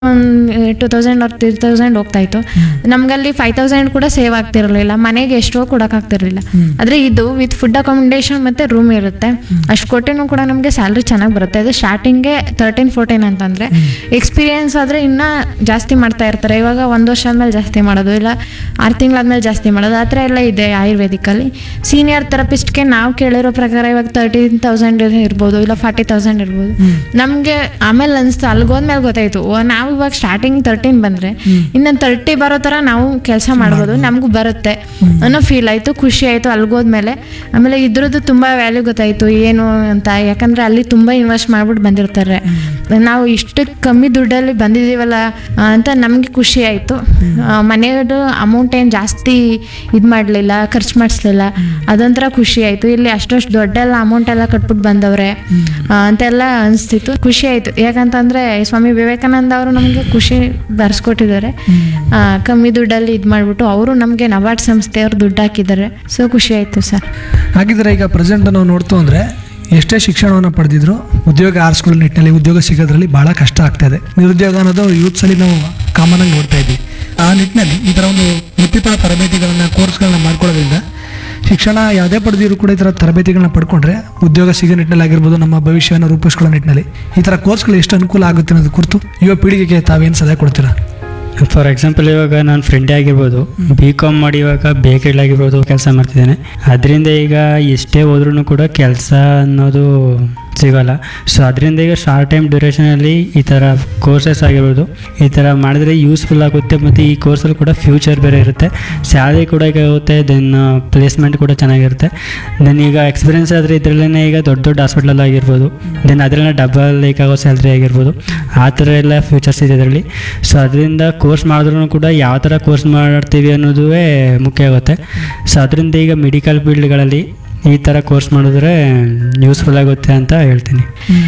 ಒಂದು two thousand or three thousand ಹೋಗ್ತಾ ಇತ್ತು ನಮ್ಗಲ್ಲಿ ಫೈವ್ ತೌಸಂಡ್ ಕೂಡ ಸೇವ್ ಆಗ್ತಿರಲಿಲ್ಲ ಮನೆಗೆ ಎಷ್ಟೋ ಕೊಡೋಕ್ಕಾಗ್ತಿರ್ಲಿಲ್ಲ ಆದರೆ ಇದು ವಿತ್ ಫುಡ್ ಅಕಾಮಿಡೇಷನ್ ಮತ್ತು ರೂಮ್ ಇರುತ್ತೆ ಅಷ್ಟು ಕೊಟ್ಟೆನೂ ಕೂಡ ನಮಗೆ ಸ್ಯಾಲ್ರಿ ಚೆನ್ನಾಗಿ ಬರುತ್ತೆ ಅದು ಸ್ಟಾರ್ಟಿಂಗ್ಗೆ ತರ್ಟೀನ್ ಫೋರ್ಟೀನ್ ಅಂತಂದರೆ ಎಕ್ಸ್ಪೀರಿಯನ್ಸ್ ಆದರೆ ಇನ್ನೂ ಜಾಸ್ತಿ ಮಾಡ್ತಾ ಇರ್ತಾರೆ ಇವಾಗ ಒಂದು ವರ್ಷ ಆದ್ಮೇಲೆ ಜಾಸ್ತಿ ಮಾಡೋದು ಇಲ್ಲ ಆರು ತಿಂಗಳಾದ್ಮೇಲೆ ಜಾಸ್ತಿ ಮಾಡೋದು ಆ ಥರ ಎಲ್ಲ ಇದೆ ಆಯುರ್ವೇದಿಕಲ್ಲಿ ಸೀನಿಯರ್ ಥೆರಪಿಸ್ಟ್ಗೆ ನಾವು ಕೇಳಿರೋ ಪ್ರಕಾರ ಇವಾಗ ತರ್ಟೀನ್ ತೌಸಂಡ್ ಇರ್ಬೋದು ಇಲ್ಲ ಫಾರ್ಟಿ ತೌಸಂಡ್ ಇರ್ಬೋದು ನಮಗೆ ಆಮೇಲೆ ಅನಿಸ್ತು ಅಲ್ಗೋದ್ಮೇಲೆ ಗೊತ್ತಾಯ್ತು ಓ ನಾವು ಇವಾಗ ಸ್ಟಾರ್ಟಿಂಗ್ ತರ್ಟೀನ್ ಬಂದರೆ ಇನ್ನು ತರ್ಟಿ ಬರೋ ಥರ ನಾವು ಕೆಲಸ ಮಾಡ್ಬೋದು ನಮಗೂ ಬರುತ್ತೆ ಅನ್ನೋ ಫೀಲ್ ಆಯಿತು ಖುಷಿ ಆಯಿತು ಅಲ್ಗೋದ್ಮೇಲೆ ಆಮೇಲೆ ಇದ್ರದ್ದು ತುಂಬ ವ್ಯಾಲ್ಯೂ ಗೊತ್ತಾಯಿತು ಏನು ಅಂತ ಯಾಕಂದರೆ ಅಲ್ಲಿ ತುಂಬ ಇನ್ವೆಸ್ಟ್ ಮಾಡ್ಬಿಟ್ಟು ಬಂದಿರ್ತಾರೆ ನಾವು ಇಷ್ಟು ಕಮ್ಮಿ ದುಡ್ಡಲ್ಲಿ ಬಂದಿದ್ದೀವಲ್ಲ ಆ, ಅಂತ ನಮಗೆ ಖುಷಿ ಆಯಿತು ಮನೆಯದು ಅಮೌಂಟ್ ಏನು ಜಾಸ್ತಿ ಇದು ಮಾಡಲಿಲ್ಲ ಖರ್ಚು ಮಾಡಿಸ್ಲಿಲ್ಲ ಅದೊಂಥರ ಖುಷಿ ಆಯಿತು ಇಲ್ಲಿ ಅಷ್ಟಷ್ಟು ದೊಡ್ಡೆಲ್ಲ ಅಮೌಂಟ್ ಎಲ್ಲ ಕಟ್ಬಿಟ್ಟು ಬಂದವ್ರೆ ಆ, ಅಂತೆಲ್ಲ ಅನಿಸ್ತಿತ್ತು ಖುಷಿ ಆಯಿತು ಯಾಕಂತಂದರೆ ಸ್ವಾಮಿ ವಿವೇಕಾನಂದ ಅವರು ನಮಗೆ ಖುಷಿ ಬರ್ಸ್ಕೊಟ್ಟಿದ್ದಾರೆ ಆ, ಕಮ್ಮಿ ದುಡ್ಡಲ್ಲಿ ಇದು ಮಾಡಿಬಿಟ್ಟು ಅವರು ನಮಗೆ ನಬಾರ್ಡ್ ಸಂಸ್ಥೆಯವರು ದುಡ್ಡು ಹಾಕಿದ್ದಾರೆ ಸೊ ಖುಷಿ ಆಯಿತು ಸರ್ ಹಾಗಿದ್ರೆ ಈಗ ಪ್ರೆಸೆಂಟ್ ನಾವು ನೋಡ್ತು ಅಂದರೆ ಎಷ್ಟೇ ಶಿಕ್ಷಣವನ್ನು ಪಡೆದಿದ್ರು ಉದ್ಯೋಗ ಆರಿಸ್ಕೊಳ್ಳೋ ನಿಟ್ಟಿನಲ್ಲಿ ಉದ್ಯೋಗ ಸಿಗೋದ್ರಲ್ಲಿ ಭಾಳ ಕಷ್ಟ ಆಗ್ತಾ ಇದೆ ನಿರುದ್ಯೋಗ ಅನ್ನೋದು ಯೂತ್ಸಲ್ಲಿ ನಾವು ಕಾಮನ್ ಆಗಿ ನೋಡ್ತಾ ಇದ್ವಿ ಆ ನಿಟ್ಟಿನಲ್ಲಿ ಈ ಥರ ಒಂದು ವೃತ್ತಿಪರ ತರಬೇತಿಗಳನ್ನ ಕೋರ್ಸ್ಗಳನ್ನ ಮಾಡ್ಕೊಳ್ಳೋದ್ರಿಂದ ಶಿಕ್ಷಣ ಯಾವುದೇ ಪಡೆದಿದ್ರು ಕೂಡ ಈ ಥರ ತರಬೇತಿಗಳನ್ನ ಪಡ್ಕೊಂಡ್ರೆ ಉದ್ಯೋಗ ಸಿಗೋ ನಿಟ್ಟಿನಲ್ಲಿ ಆಗಿರ್ಬೋದು ನಮ್ಮ ಭವಿಷ್ಯವನ್ನು ರೂಪಿಸ್ಕೊಳ್ಳೋ ನಿಟ್ಟಿನಲ್ಲಿ ಈ ಥರ ಕೋರ್ಸ್ಗಳು ಎಷ್ಟು ಅನುಕೂಲ ಆಗುತ್ತೆ ಅನ್ನೋದು ಕುರಿತು ಯುವ ಪೀಳಿಗೆಗೆ ತಾವೇನು ಸಲಹೆ ಕೊಡ್ತೀರಾ ಫಾರ್ ಎಕ್ಸಾಂಪಲ್ ಇವಾಗ ನಾನು ಫ್ರೆಂಡೇ ಆಗಿರ್ಬೋದು ಬಿ ಕಾಮ್ ಮಾಡಿ ಇವಾಗ ಬೇಕರಿಲಾಗಿರ್ಬೋದು ಕೆಲಸ ಮಾಡ್ತಿದ್ದೇನೆ ಅದರಿಂದ ಈಗ ಎಷ್ಟೇ ಹೋದ್ರೂ ಕೂಡ ಕೆಲಸ ಅನ್ನೋದು ಸಿಗೋಲ್ಲ ಸೊ ಅದರಿಂದ ಈಗ ಶಾರ್ಟ್ ಟೈಮ್ ಡ್ಯೂರೇಷನಲ್ಲಿ ಈ ಥರ ಕೋರ್ಸಸ್ ಆಗಿರ್ಬೋದು ಈ ಥರ ಮಾಡಿದ್ರೆ ಯೂಸ್ಫುಲ್ ಆಗುತ್ತೆ ಮತ್ತು ಈ ಕೋರ್ಸಲ್ಲಿ ಕೂಡ ಫ್ಯೂಚರ್ ಬೇರೆ ಇರುತ್ತೆ ಸ್ಯಾಲರಿ ಕೂಡ ಈಗ ಆಗುತ್ತೆ ದೆನ್ ಪ್ಲೇಸ್ಮೆಂಟ್ ಕೂಡ ಚೆನ್ನಾಗಿರುತ್ತೆ ದೆನ್ ಈಗ ಎಕ್ಸ್ಪೀರಿಯನ್ಸ್ ಆದರೆ ಇದರಲ್ಲೇ ಈಗ ದೊಡ್ಡ ದೊಡ್ಡ ಹಾಸ್ಪಿಟಲ್ ಆಗಿರ್ಬೋದು ದೆನ್ ಅದರಲ್ಲೇ ಡಬಲ್ ಲೈಕ್ ಆಗೋ ಸ್ಯಾಲ್ರಿ ಆಗಿರ್ಬೋದು ಆ ಥರ ಎಲ್ಲ ಫ್ಯೂಚರ್ಸ್ ಇದೆ ಇದರಲ್ಲಿ ಸೊ ಅದರಿಂದ ಕೋರ್ಸ್ ಮಾಡಿದ್ರೂ ಕೂಡ ಯಾವ ಥರ ಕೋರ್ಸ್ ಮಾಡ್ತೀವಿ ಅನ್ನೋದು ಮುಖ್ಯ ಆಗುತ್ತೆ ಸೊ ಅದರಿಂದ ಈಗ ಮೆಡಿಕಲ್ ಫೀಲ್ಡ್ಗಳಲ್ಲಿ ಈ ಥರ ಕೋರ್ಸ್ ಮಾಡಿದ್ರೆ ಯೂಸ್ಫುಲ್ ಆಗುತ್ತೆ ಅಂತ ಹೇಳ್ತೀನಿ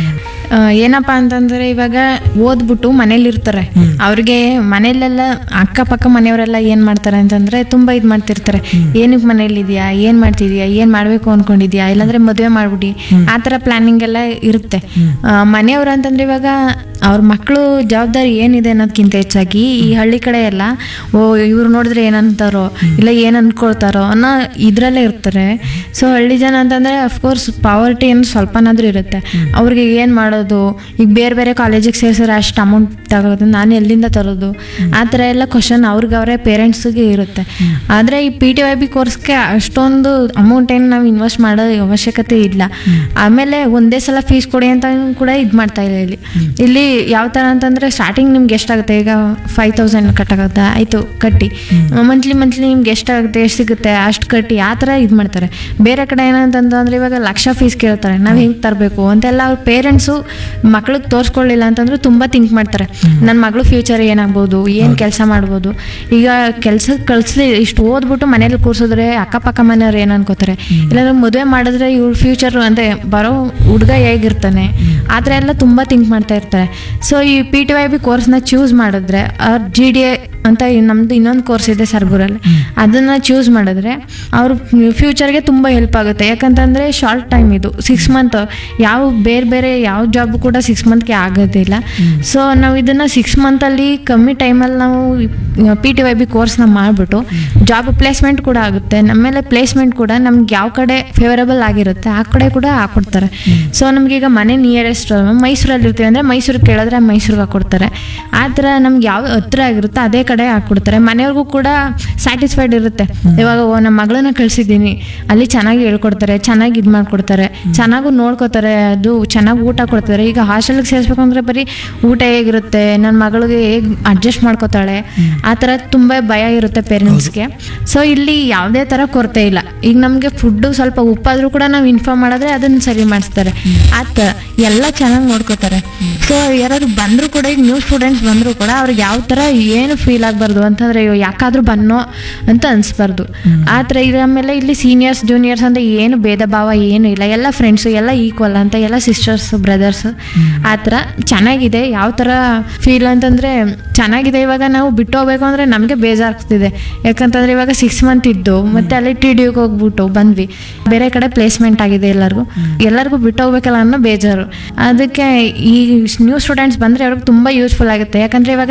ಆ, ಏನಪ್ಪ ಅಂತಂದ್ರೆ ಇವಾಗ ಓದ್ಬಿಟ್ಟು ಮನೇಲಿ ಇರ್ತಾರೆ ಅವ್ರಿಗೆ ಮನೇಲೆಲ್ಲ ಅಕ್ಕಪಕ್ಕ ಮನೆಯವರೆಲ್ಲ ಏನ್ ಮಾಡ್ತಾರೆ ಅಂತಂದ್ರೆ ತುಂಬಾ ಇದ್ ಮಾಡ್ತಿರ್ತಾರೆ ಏನಕ್ಕೆ ಮನೇಲಿ ಇದೆಯಾ ಏನ್ ಮಾಡ್ತಿದ್ಯಾ ಏನ್ ಮಾಡ್ಬೇಕು ಅನ್ಕೊಂಡಿದ್ಯಾ ಇಲ್ಲಾಂದ್ರೆ ಮದುವೆ ಮಾಡ್ಬಿಡಿ ಆ ಥರ ಪ್ಲಾನಿಂಗ್ ಎಲ್ಲ ಇರುತ್ತೆ ಆ, ಮನೆಯವ್ರು ಅಂತಂದ್ರೆ ಇವಾಗ ಅವ್ರ ಮಕ್ಕಳು ಜವಾಬ್ದಾರಿ ಏನಿದೆ ಅನ್ನೋದಕ್ಕಿಂತ ಹೆಚ್ಚಾಗಿ ಈ ಹಳ್ಳಿ ಕಡೆ ಎಲ್ಲ ಓ ಇವ್ರು ನೋಡಿದ್ರೆ ಏನಂತಾರೋ ಇಲ್ಲ ಏನ್ ಅನ್ಕೊಳ್ತಾರೋ ಅನ್ನೋ ಇದ್ರಲ್ಲೇ ಇರ್ತಾರೆ ಸೊ ಹಳ್ಳಿ ಜನ ಅಂತಂದ್ರೆ ಅಫ್ಕೋರ್ಸ್ ಪಾವರ್ಟಿ ಏನು ಸ್ವಲ್ಪನಾದ್ರೂ ಇರುತ್ತೆ ಅವ್ರಿಗೆ ಏನು ಮಾಡೋದು ಈಗ ಬೇರೆ ಬೇರೆ ಕಾಲೇಜಿಗೆ ಸೇರಿಸಿದ್ರೆ ಅಷ್ಟು ಅಮೌಂಟ್ ತಗೋದು ನಾನು ಎಲ್ಲಿಂದ ತರೋದು ಆ ಥರ ಎಲ್ಲ ಕ್ವಶನ್ ಅವ್ರಿಗೆ ಅವರೇ ಪೇರೆಂಟ್ಸಿಗೆ ಇರುತ್ತೆ ಆದರೆ ಈ ಪಿ ಟಿ ವೈ ಬಿ ಕೋರ್ಸ್ಗೆ ಅಷ್ಟೊಂದು ಅಮೌಂಟ್ ಏನು ನಾವು ಇನ್ವೆಸ್ಟ್ ಮಾಡೋ ಅವಶ್ಯಕತೆ ಇಲ್ಲ ಆಮೇಲೆ ಒಂದೇ ಸಲ ಫೀಸ್ ಕೊಡಿ ಅಂತ ಕೂಡ ಇದು ಮಾಡ್ತಾ ಇಲ್ಲ ಇಲ್ಲಿ ಇಲ್ಲಿ ಯಾವ ಥರ ಅಂತಂದರೆ ಸ್ಟಾರ್ಟಿಂಗ್ ನಿಮ್ಗೆ ಎಷ್ಟಾಗುತ್ತೆ ಈಗ ಫೈವ್ ತೌಸಂಡ್ ಕಟ್ಟಾಗುತ್ತೆ ಆಯಿತು ಕಟ್ಟಿ ಮಂತ್ಲಿ ಮಂತ್ಲಿ ನಿಮ್ಗೆ ಎಷ್ಟಾಗುತ್ತೆ ಎಷ್ಟು ಸಿಗುತ್ತೆ ಅಷ್ಟು ಕಟ್ಟಿ ಆ ಥರ ಇದು ಮಾಡ್ತಾರೆ ಬೇರೆ ಕಡೆ ಏನಂತಂದ್ರೆ ಇವಾಗ ಲಕ್ಷ ಫೀಸ್ ಕೇಳ್ತಾರೆ ನಾವು ಹೆಂಗೆ ತರಬೇಕು ಅಂತೆಲ್ಲ ಅವ್ರ ಪೇರೆಂಟ್ಸು ಮಕ್ಳಿಗೆ ತೋರಿಸ್ಕೊಳ್ಳಿಲ್ಲ ಅಂತಂದ್ರೆ ತುಂಬ ಥಿಂಕ್ ಮಾಡ್ತಾರೆ ನನ್ನ ಮಗಳು ಫ್ಯೂಚರ್ ಏನಾಗ್ಬೋದು ಏನು ಕೆಲಸ ಮಾಡ್ಬೋದು ಈಗ ಕೆಲ್ಸಕ್ಕೆ ಕಳಿಸ್ಲಿ ಇಷ್ಟು ಓದ್ಬಿಟ್ಟು ಮನೇಲಿ ಕೂರ್ಸಿದ್ರೆ ಅಕ್ಕಪಕ್ಕ ಮನೆಯವ್ರು ಏನು ಅನ್ಕೋತಾರೆ ಇಲ್ಲಾಂದ್ರೆ ಮದುವೆ ಮಾಡಿದ್ರೆ ಇವ್ರ ಫ್ಯೂಚರ್ ಅಂದರೆ ಬರೋ ಹುಡುಗ ಹೇಗಿರ್ತಾನೆ ಆ ಥರ ಎಲ್ಲ ತುಂಬ ಥಿಂಕ್ ಮಾಡ್ತಾ ಇರ್ತಾರೆ ಸೊ ಈ ಪಿ ಟಿ ವೈ ಬಿ ಕೋರ್ಸ್ನ ಚೂಸ್ ಮಾಡಿದ್ರೆ ಅವ್ರ ಜಿ ಡಿ ಎ ಅಂತ ಇನ್- ನಮ್ದು ಇನ್ನೊಂದು ಕೋರ್ಸ್ ಇದೆ ಸರ್ಗೂರಲ್ಲಿ ಅದನ್ನ ಚೂಸ್ ಮಾಡಿದ್ರೆ ಅವ್ರ ಫ್ಯೂಚರ್ಗೆ ತುಂಬ ಹೆಲ್ಪ್ ಆಗುತ್ತೆ ಯಾಕಂತಂದರೆ ಶಾರ್ಟ್ ಟೈಮ್ ಇದು ಸಿಕ್ಸ್ ಮಂತ್ ಯಾವ ಬೇರೆ ಬೇರೆ ಯಾವ ಜಾಬ್ ಕೂಡ ಸಿಕ್ಸ್ ಮಂತ್ಗೆ ಆಗೋದಿಲ್ಲ ಸೊ ನಾವು ಇದನ್ನು ಸಿಕ್ಸ್ ಮಂತಲ್ಲಿ ಕಮ್ಮಿ ಟೈಮಲ್ಲಿ ನಾವು ಪಿ ಟಿ ವೈ ಬಿ ಕೋರ್ಸ್ನ ಮಾಡಿಬಿಟ್ಟು ಜಾಬ್ ಪ್ಲೇಸ್ಮೆಂಟ್ ಕೂಡ ಆಗುತ್ತೆ ನಮ್ಮೇಲೆ ಪ್ಲೇಸ್ಮೆಂಟ್ ಕೂಡ ನಮ್ಗೆ ಯಾವ ಕಡೆ ಫೇವರಬಲ್ ಆಗಿರುತ್ತೆ ಆ ಕಡೆ ಕೂಡ ಹಾಕೊಡ್ತಾರೆ ಸೊ ನಮಗೀಗ ಮನೆ ನಿಯರೆಸ್ಟ್ ಮೈಸೂರಲ್ಲಿ ಇರ್ತೀವಿ ಅಂದರೆ ಮೈಸೂರಿಗೆ ಕೇಳಿದ್ರೆ ಮೈಸೂರಿಗೆ ಹಾಕೊಡ್ತಾರೆ ಆ ಥರ ನಮ್ಗೆ ಯಾವ ಹತ್ರ ಆಗಿರುತ್ತೆ ಅದೇ ಕಡೆ ಹಾಕ್ಕೊಡ್ತಾರೆ ಮನೆಯವ್ರಿಗೂ ಕೂಡ ಸ್ಯಾಟಿಸ್ಫೈಡ್ ಇರುತ್ತೆ ಇವಾಗ ಓ ನಮ್ಮ ಮಗಳನ್ನ ಕಳ್ಸಿದ್ದೀನಿ ಅಲ್ಲಿ ಚೆನ್ನಾಗಿ ಹೇಳ್ಕೊಡ್ತಾರೆ ಚೆನ್ನಾಗಿ ಇದು ಮಾಡ್ಕೊಡ್ತಾರೆ ಚೆನ್ನಾಗೂ ನೋಡ್ಕೋತಾರೆ ಅದು ಚೆನ್ನಾಗಿ ಊಟ ಕೊಡ್ತಾರೆ ಈಗ ಹಾಸ್ಟೆಲ್ಗೆ ಸೇರಿಸ್ಬೇಕು ಅಂದರೆ ಬರೀ ಊಟ ಹೇಗಿರುತ್ತೆ ನನ್ನ ಮಗಳಿಗೆ ಹೇಗೆ ಅಡ್ಜಸ್ಟ್ ಮಾಡ್ಕೋತಾಳೆ ಆ ಥರ ತುಂಬ ಭಯ ಇರುತ್ತೆ ಪೇರೆಂಟ್ಸ್ಗೆ ಸೊ ಇಲ್ಲಿ ಯಾವುದೇ ಥರ ಕೊರತೆ ಇಲ್ಲ ಈಗ ನಮಗೆ ಫುಡ್ಡು ಸ್ವಲ್ಪ ಉಪ್ಪಾದರೂ ಕೂಡ ನಾವು ಇನ್ಫಾರ್ಮ್ ಮಾಡಿದ್ರೆ ಅದನ್ನು ಸರಿ ಮಾಡಿಸ್ತಾರೆ ಆತ ಎಲ್ಲ ಚೆನ್ನಾಗಿ ನೋಡ್ಕೋತಾರೆ ಸೊ ಯಾರಾದ್ರು ಬಂದರೂ ಕೂಡ ಈಗ ನ್ಯೂ ಸ್ಟೂಡೆಂಟ್ಸ್ ಬಂದರೂ ಕೂಡ ಅವ್ರಿಗೆ ಯಾವ ಥರ ಏನು ಫೀಲ್ ಫೀಲ್ ಆಗಬಾರ್ದು ಅಂತಂದರೆ ಅಯ್ಯೋ ಯಾಕಾದ್ರೂ ಬನ್ನೋ ಅಂತ ಅನಿಸ್ಬಾರ್ದು ಆ ಥರ ಇದು ಆಮೇಲೆ ಇಲ್ಲಿ ಸೀನಿಯರ್ಸ್ ಜೂನಿಯರ್ಸ್ ಅಂತ ಏನು ಭೇದ ಭಾವ ಏನು ಇಲ್ಲ ಎಲ್ಲ ಫ್ರೆಂಡ್ಸು ಎಲ್ಲ ಈಕ್ವಲ್ ಅಂತ ಎಲ್ಲ ಸಿಸ್ಟರ್ಸ್ ಬ್ರದರ್ಸ್ ಆ ಥರ ಚೆನ್ನಾಗಿದೆ ಯಾವ ಥರ ಫೀಲ್ ಅಂತಂದರೆ ಚೆನ್ನಾಗಿದೆ ಇವಾಗ ನಾವು ಬಿಟ್ಟು ಹೋಗ್ಬೇಕು ಅಂದರೆ ನಮಗೆ ಬೇಜಾರಾಗ್ತಿದೆ ಯಾಕಂತಂದ್ರೆ ಇವಾಗ ಸಿಕ್ಸ್ ಮಂತ್ ಇದ್ದು ಮತ್ತೆ ಅಲ್ಲಿ ಟಿ ಡಿ ಹೋಗ್ಬಿಟ್ಟು ಬಂದ್ವಿ ಬೇರೆ ಕಡೆ ಪ್ಲೇಸ್ಮೆಂಟ್ ಆಗಿದೆ ಎಲ್ಲರಿಗೂ ಎಲ್ಲರಿಗೂ ಬಿಟ್ಟು ಹೋಗ್ಬೇಕಲ್ಲ ಅನ್ನೋ ಬೇಜಾರು ಅದಕ್ಕೆ ಈ ನ್ಯೂ ಸ್ಟೂಡೆಂಟ್ಸ್ ಬಂದರೆ ಅವ್ರಿಗೆ ತುಂಬ ಯೂಸ್ಫುಲ್ ಆಗುತ್ತೆ ಯಾಕಂದರೆ ಇವಾಗ